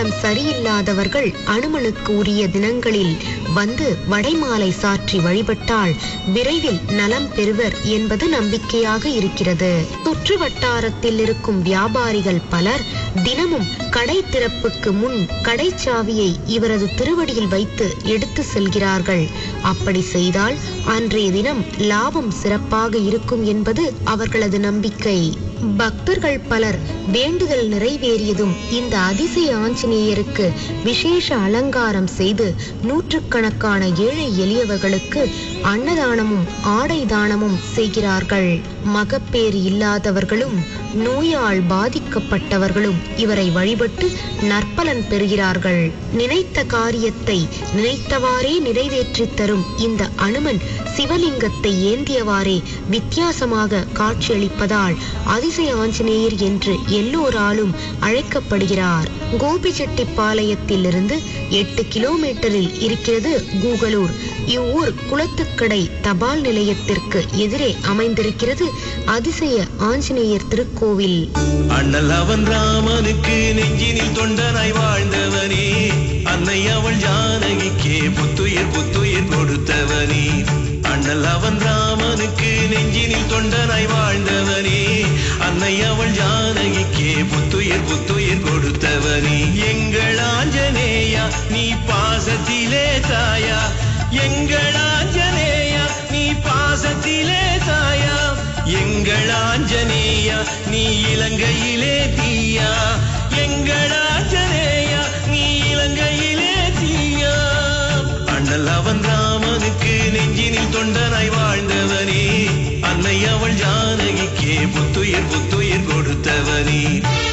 உடல்நலம் சரியில்லாதவர்கள் அனுமனுக்கு உரிய தினங்களில் வந்து வடைமாலை சாற்றி வழிபட்டால் விரைவில் நலம் பெறுவர் என்பது நம்பிக்கையாக இருக்கிறது சுற்று வட்டாரத்தில் இருக்கும் வியாபாரிகள் பலர் தினமும் கடை திறப்புக்கு முன் கடைச்சாவியை இவரது திருவடியில் வைத்து எடுத்து செல்கிறார்கள் அப்படி செய்தால் அன்றைய தினம் லாபம் சிறப்பாக இருக்கும் என்பது அவர்களது நம்பிக்கை பக்தர்கள் பலர் வேண்டுதல் நிறைவேறியதும் இந்த அதிசய ஆஞ்சநேயருக்கு விசேஷ அலங்காரம் செய்து நூற்றுக்கணக்கான ஏழை எளியவர்களுக்கு அன்னதானமும் ஆடை தானமும் செய்கிறார்கள் மகப்பேறு இல்லாதவர்களும் நோயால் பாதிக்கப்பட்டவர்களும் இவரை வழிபட்டு நற்பலன் பெறுகிறார்கள் நினைத்த காரியத்தை நினைத்தவாறே நிறைவேற்றித் தரும் இந்த அனுமன் சிவலிங்கத்தை ஏந்தியவாறே வித்தியாசமாக காட்சியளிப்பதால் அதிசய ஆஞ்சநேயர் என்று எல்லோராலும் அழைக்கப்படுகிறார் கோபிச்செட்டிப்பாளையத்திலிருந்து எட்டு கிலோமீட்டரில் இருக்கிறது கூகலூர் இவ்வூர் குளத்துக்கடை தபால் நிலையத்திற்கு எதிரே அமைந்திருக்கிறது அதிசய ஆஞ்சநேயர் திருக்கோவில் அண்ணல் அவன் ராமனுக்கு நெஞ்சினில் தொண்டனாய் வாழ்ந்தவனே அன்னை அவள் ஜானகிக்கே புத்துயிர் புத்துயிர் கொடுத்தவனே அண்ணல் அவன் ராமனுக்கு நெஞ்சினில் தொண்டனாய் வாழ்ந்தவனே அன்னை அவள் ஜானகிக்கே புத்துயிர் புத்துயிர் கொடுத்தவனே எங்கள் ஆஞ்சநேயா நீ பாசத்திலே தாயா எங்கள் ஆஞ்சநேயா நீ பாசத்திலே தாயா எங்கள் ஆஞ்சநேயா நீ இலங்கையிலே தீயா எங்கள் ஆஞ்சநேயா நீ இலங்கையிலே தீயா அண்ணல் அவன் ராமனுக்கு நெஞ்சினில் தொண்டனாய் வாழ்ந்தவனே அன்னை அவள் ஜானகிக்கே புத்துயிர் புத்துயிர் கொடுத்தவனே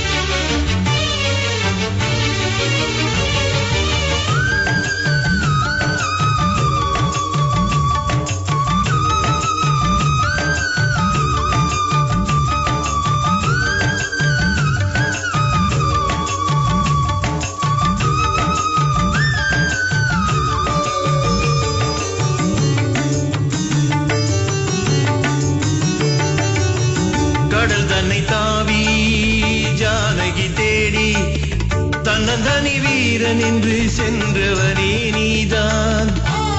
கடல் தன்னை தாவி ஜானகி தேடி தன்னந்தனி வீரன் என்று சென்றவனே நீதான்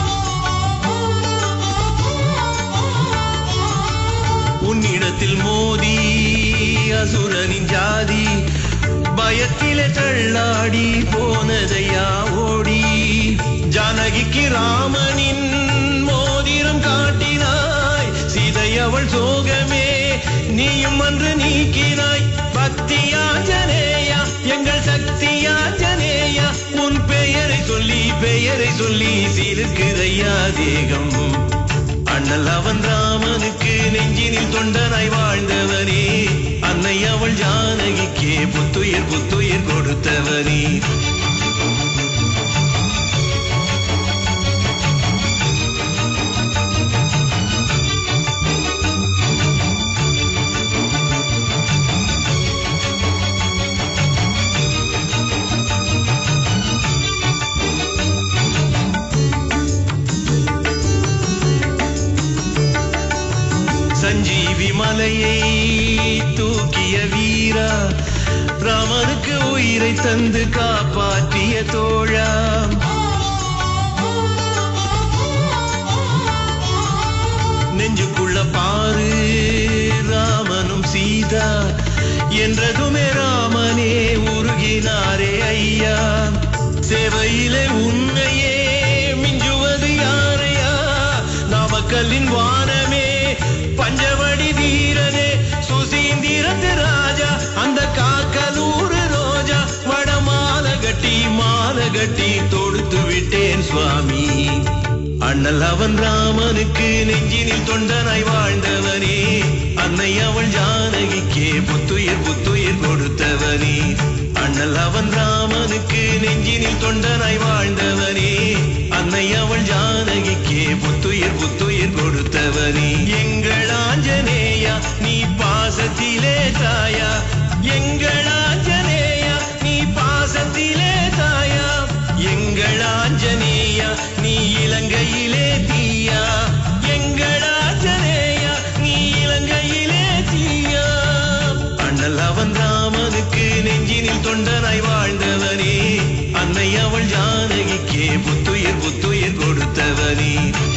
உன்னிடத்தில் மோதி அசுரனின் ஜாதி பயத்திலே தள்ளாடி போனதையா ஓடி ஜானகிக்கு ராமனின் மோதிரம் காட்டினாய் சீதை அவள் சோகமே நீயும் அன்று நீக்கினாய் பக்தி ஆஞ்சநேயா எங்கள் சக்தி ஆஞ்சநேயா உன் பெயரை சொல்லி பெயரை சொல்லி சிலுக்குதையா தேகம் அண்ணல் அவன் ராமனுக்கு நெஞ்சினில் தொண்டனாய் வாழ்ந்தவனே அன்னை அவள் ஜானகிக்கே புத்துயிர் புத்துயிர் கொடுத்தவனே சஞ்சீவி மலையை தூக்கிய வீரா ராமனுக்கு உயிரை தந்து காப்பாற்றிய தோழா நெஞ்சுக்குள்ள பாரு ராமனும் சீதா என்றதுமே ராமனே உருகினாரே ஐயா சேவையிலே உன்னையே மிஞ்சுவது யாரையா நாமக்கல்லின் வானமே பஞ்சவடி வீரனே சுசீந்திரத்து ராஜா அந்த காக்கலூரு ரோஜா வடமால கட்டி மாலை கட்டி தொடுத்து விட்டேன் சுவாமி அண்ணல் அவன் ராமனுக்கு நெஞ்சினில் தொண்டனாய் வாழ்ந்தவனே அன்னை அவள் ஜானகிக்கே புத்துயிர் புத்துயிர் கொடுத்தவனே அண்ணல் அவன் ராமனுக்கு நெஞ்சினில் தொண்டனாய் வாழ்ந்தவனே அன்னை அவள் ஜானகிக்கே புத்துயிர் புத்துயிர் கொடுத்தவனே எங்கள் ஆஞ்சநேயா நீ பாசத்திலே தாயா எங்கள் ஆஞ்சநேயா நீ பாசத்திலே தாயா எங்கள் ஆஞ்சநேயா நீ இலங்கையிலே தீயா எங்கள் ஆஞ்சநேயா நீ இலங்கையிலே தீயா அண்ணல் அவன் ராமனுக்கு நெஞ்சினில் தொண்டனாய் வாழ்ந்தவனே அவள் ஜானகிக்கே புத்துயிர் புத்துயிர் கொடுத்தவனே